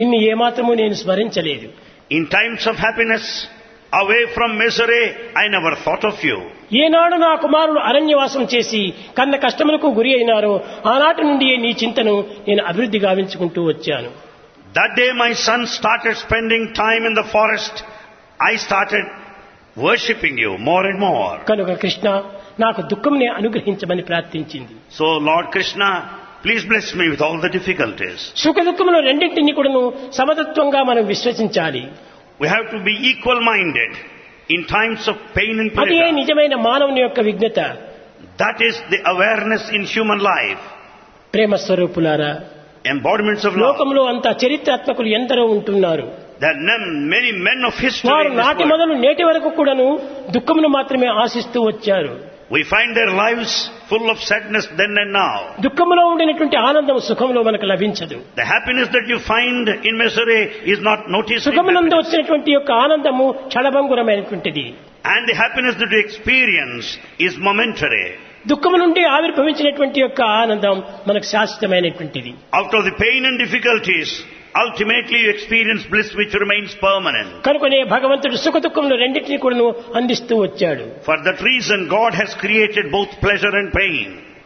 ఇన్ని ఏమాత్రము నేను స్మరించలేదు In times of happiness, away from misery, I never thought of you. ఏనాడు నా కుమారుడు అరణ్యవాసం చేసి కన్న కష్టములకు గురి అయినారో ఆనాటి నుండి నీ చింతను నేను అభివృద్ధి గావించుకుంటూ వచ్చాను That day my son started spending time in the forest, I started worshipping you more and more. కనుక కృష్ణ నాకు దుఃఖంని అనుగ్రహించమని ప్రార్థించింది So Lord Krishna, please bless me with all the difficulties. సుఖ దుఃఖములు రెండింటిని కూడాను సమతత్వంగా మనం విశ్వసించాలి We have to be equal-minded in times of pain and అదే pleasure. నిజమైన మానవుని యొక్క విజ్ఞత That is the awareness in human life, ప్రేమ స్వరూపులారా embodiments of love. లోకంలో అంత చరిత్రాత్మకులు ఎందరో ఉంటున్నారు There are none- many men of history వారు in this నాటి world. మొదలు నేటి వరకు కూడాను దుఃఖమును మాత్రమే ఆశిస్తూ వచ్చారు We find their lives full of sadness then and now. దుఃఖములో ఉండినటువంటి ఆనందం సుఖంలో మనకు లభించదు The happiness that you find in misery is not noticed. in సుఖమునందు happiness. వచ్చినటువంటి యొక్క ఆనందము క్షణభంగురమైనటువంటిది And the happiness that you experience is momentary. దుఃఖము నుండి ఆవిర్భవించినటువంటి యొక్క ఆనందం మనకు శాశ్వతమైనటువంటిది Out of the pain and difficulties, ultimately you experience bliss which remains permanent. కనుకనే భగవంతుడు సుఖ దుఃఖములు రెండింటినీ కూడాను అందిస్తూ వచ్చాడు For that reason, God has created both pleasure and pain.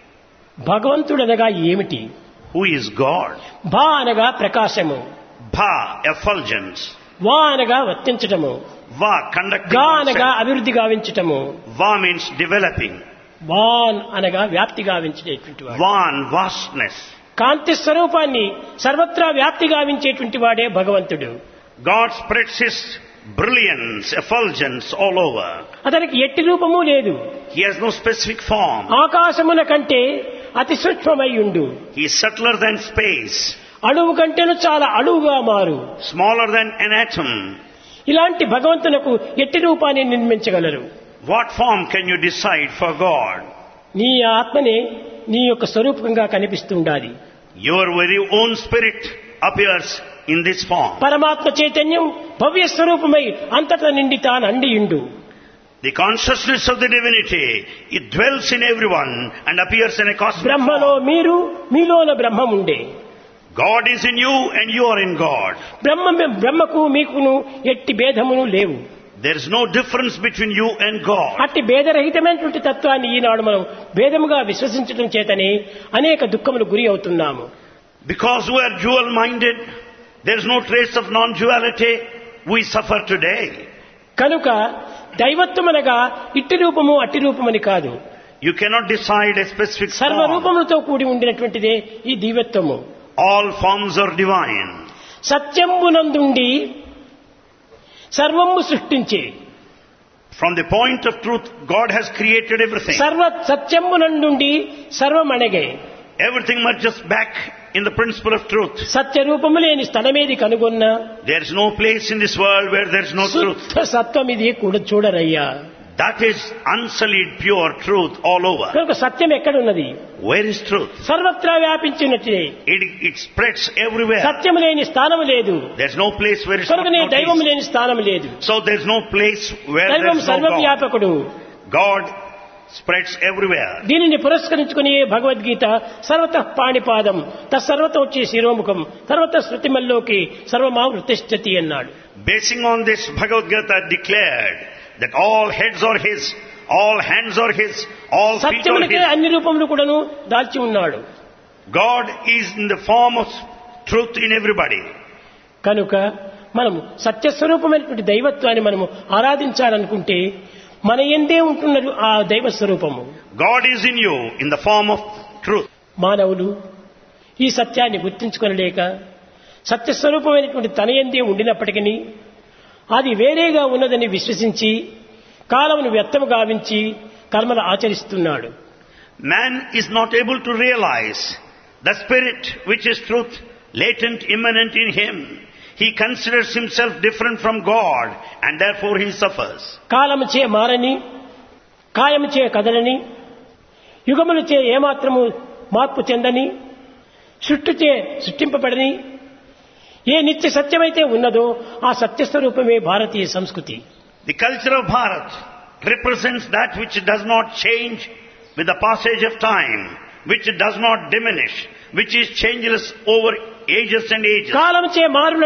భగవంతుడు అనగా ఏమిటి Who is God? భా అనగా ప్రకాశము Bha, effulgence. వా అనగా వర్తించటము Va, conducting గా అనగా oneself. అభివృద్ధి గావించటము Va means developing. వాన్ అనగా వ్యాప్తి గావించేటువంటి వాడు Van, vastness. కాంతి స్వరూపాన్ని సర్వత్రా వ్యాప్తి గావించేటువంటి వాడే భగవంతుడు God spreads His brilliance, effulgence all over. అతనికి ఎట్టి రూపము లేదు He has no specific form. ఆకాశమున కంటే అతి సూక్ష్మమై ఉండు He is subtler than space, అణువు కంటేను చాలా అణువుగా మారు smaller than an atom. ఇలాంటి భగవంతునకు ఎట్టి రూపాన్ని నిర్మించగలరు What form can you decide for God? నీ ఆత్మనే నీ యొక్క స్వరూపంగా కనిపిస్తూ ఉండాలి Your very own spirit appears in this form. పరమాత్మ చైతన్యం భవ్య స్వరూపమై అంతటా నిండి తాను అండియుండు The consciousness of the divinity, it dwells in everyone and appears in a cosmic బ్రహ్మలో form. మీరు మీలోన బ్రహ్మం ఉండే God is in you and you are in God. బ్రహ్మ బ్రహ్మకు మీకును ఎట్టి భేదమును లేవు There is no difference between you and God. అట్టి భేదరహితమైనటువంటి తత్వాన్ని ఈనాడు మనం భేదముగా విశ్వసించడం చేతనే అనేక దుఃఖములు గురి అవుతున్నాము Because we are dual minded, there is no trace of non duality, we suffer today. కనుక దైవత్వం అనగా ఇట్టి రూపము అట్టి రూపమని కాదు You cannot decide a specific form. సర్వరూపములతో కూడి ఉండినటువంటిదే ఈ దివ్యత్వము All forms are divine. సత్యంబునందుండి సర్వము సృష్టించే From the point of truth, God has created everything. సర్వ సత్యంబునందుండి సర్వమణగే Everything merges back in the principle of truth. సత్యరూపము లేని స్థలమేది కనుగొన్నా There is no place in this world where there is no truth. శుద్ధ సత్వం ఇది కూడా చూడరయ్యా That is unsullied, pure truth all over. కనుక సత్యం ఎక్కడున్నది Where is truth? సర్వత్రా వ్యాపించినట్టే It, it spreads everywhere. సత్యం లేని స్థానం లేదు There's no place where it's not కనుకనే దైవం noticed. లేని స్థానం లేదు So there's no place where దైవం there's no God. సర్వవ్యాపకుడు God spreads everywhere. దీనిని పురస్కరించుకుని భగవద్గీత సర్వత పాణిపాదం తత్సర్వత వచ్చే శిరోముఖం సర్వత శృతిమల్లోకి సర్వమావృతిష్టతి అన్నాడు Basing on this, Bhagavad Gita declared that all heads are His, all hands are His, all feet are సత్యమునికే His. అన్ని రూపములు కూడాను దాల్చి ఉన్నాడు God is in the form of truth in everybody. కనుక మనము సత్యస్వరూపమైనటువంటి దైవత్వాన్ని మనము ఆరాధించాలనుకుంటే మన ఎందే ఉంటున్నది ఆ దైవ స్వరూపము God is in you in the form of truth. మానవులు ఈ సత్యాన్ని గుర్తించుకొనలేక సత్యస్వరూపమైనటువంటి తన ఎందే ఉండినప్పటికీ అది వేరేగా ఉన్నదని విశ్వసించి కాలమును వ్యర్థము గావించి కర్మలు ఆచరిస్తున్నాడు Man is not able to realize the spirit which is truth latent, immanent in him. He considers himself different from God and therefore he suffers. కాలము చే మారని కాయము చే కదలని యుగములు చే ఏమాత్రము మార్పు చెందని సృష్టిచే సృష్టింపబడని ఏ నిత్య సత్యమైతే ఉన్నదో ఆ సత్యస్వరూపమే భారతీయ సంస్కృతి The culture of Bharat represents that which does not change with the passage of time, which does not diminish, which is changeless over ages and ages. కాలం చే మారు